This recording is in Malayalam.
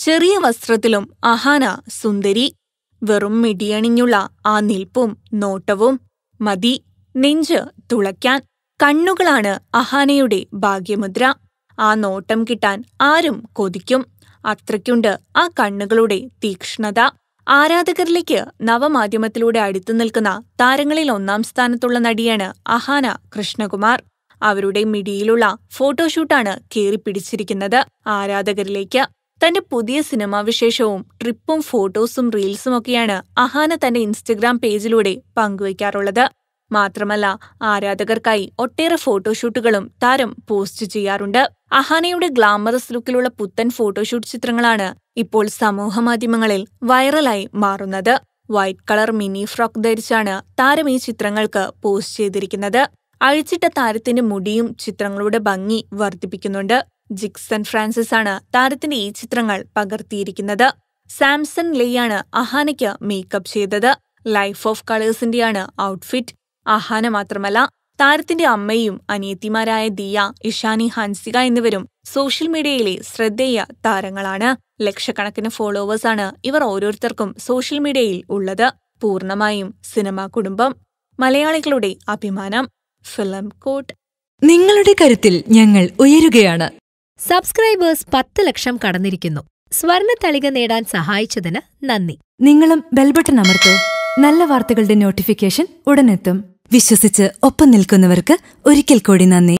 ചെറിയ വസ്ത്രത്തിലും അഹാന സുന്ദരി വെറും മിടിയണിഞ്ഞുള്ള ആ നിൽപ്പും നോട്ടവും മതി നെഞ്ച് തുളയ്ക്കാൻ കണ്ണുകളാണ് അഹാനയുടെ ഭാഗ്യമുദ്ര ആ നോട്ടം കിട്ടാൻ ആരും കൊതിക്കും അത്രയ്ക്കുണ്ട് ആ കണ്ണുകളുടെ തീക്ഷ്ണത ആരാധകരിലേക്ക് നവമാധ്യമത്തിലൂടെ അടുത്തു നിൽക്കുന്ന താരങ്ങളിൽ ഒന്നാം സ്ഥാനത്തുള്ള നടിയാണ് അഹാന കൃഷ്ണകുമാർ അവരുടെ മിടിയിലുള്ള ഫോട്ടോഷൂട്ടാണ് കേറിപ്പിടിച്ചിരിക്കുന്നത് ആരാധകരിലേക്ക് തന്റെ പുതിയ സിനിമാ വിശേഷവും ട്രിപ്പും ഫോട്ടോസും റീൽസുമൊക്കെയാണ് അഹാന തന്റെ ഇൻസ്റ്റഗ്രാം പേജിലൂടെ പങ്കുവയ്ക്കാറുള്ളത് മാത്രമല്ല ആരാധകർക്കായി ഒട്ടേറെ ഫോട്ടോഷൂട്ടുകളും താരം പോസ്റ്റ് ചെയ്യാറുണ്ട് അഹാനയുടെ ഗ്ലാമറസ് ലുക്കിലുള്ള പുത്തൻ ഫോട്ടോഷൂട്ട് ചിത്രങ്ങളാണ് ഇപ്പോൾ സമൂഹമാധ്യമങ്ങളിൽ വൈറലായി മാറുന്നത് വൈറ്റ് കളർ മിനി ഫ്രോക്ക് ധരിച്ചാണ് താരം ഈ ചിത്രങ്ങൾക്ക് പോസ്റ്റ് ചെയ്തിരിക്കുന്നത് അഴിച്ചിട്ട താരത്തിന്റെ മുടിയും ചിത്രങ്ങളുടെ ഭംഗി വർദ്ധിപ്പിക്കുന്നുണ്ട് ജിക്സൺ ഫ്രാൻസിസ് ആണ് താരത്തിന്റെ ഈ ചിത്രങ്ങൾ പകർത്തിയിരിക്കുന്നത് സാംസൺ ലെയാണ് അഹാനയ്ക്ക് മേക്കപ്പ് ചെയ്തത് ലൈഫ് ഓഫ് കളേഴ്സിന്റെയാണ് ഔട്ട്ഫിറ്റ് അഹാന മാത്രമല്ല താരത്തിന്റെ അമ്മയും അനിയത്തിമാരായ ദിയ ഇഷാനി ഹൻസിക എന്നിവരും സോഷ്യൽ മീഡിയയിലെ ശ്രദ്ധേയ താരങ്ങളാണ് ലക്ഷക്കണക്കിന് ഫോളോവേഴ്സാണ് ഇവർ ഓരോരുത്തർക്കും സോഷ്യൽ മീഡിയയിൽ ഉള്ളത് പൂർണ്ണമായും സിനിമാ കുടുംബം മലയാളികളുടെ അഭിമാനം ഫിലിം കോട്ട് നിങ്ങളുടെ കരുത്തിൽ ഞങ്ങൾ ഉയരുകയാണ് സബ്സ്ക്രൈബേഴ്സ് പത്ത് ലക്ഷം കടന്നിരിക്കുന്നു സ്വർണ തളിക നേടാൻ സഹായിച്ചതിന് നന്ദി നിങ്ങളും ബെൽബട്ടൺ അമർത്തോ നല്ല വാർത്തകളുടെ നോട്ടിഫിക്കേഷൻ ഉടനെത്തും വിശ്വസിച്ച് ഒപ്പം നിൽക്കുന്നവർക്ക് ഒരിക്കൽ കൂടി നന്ദി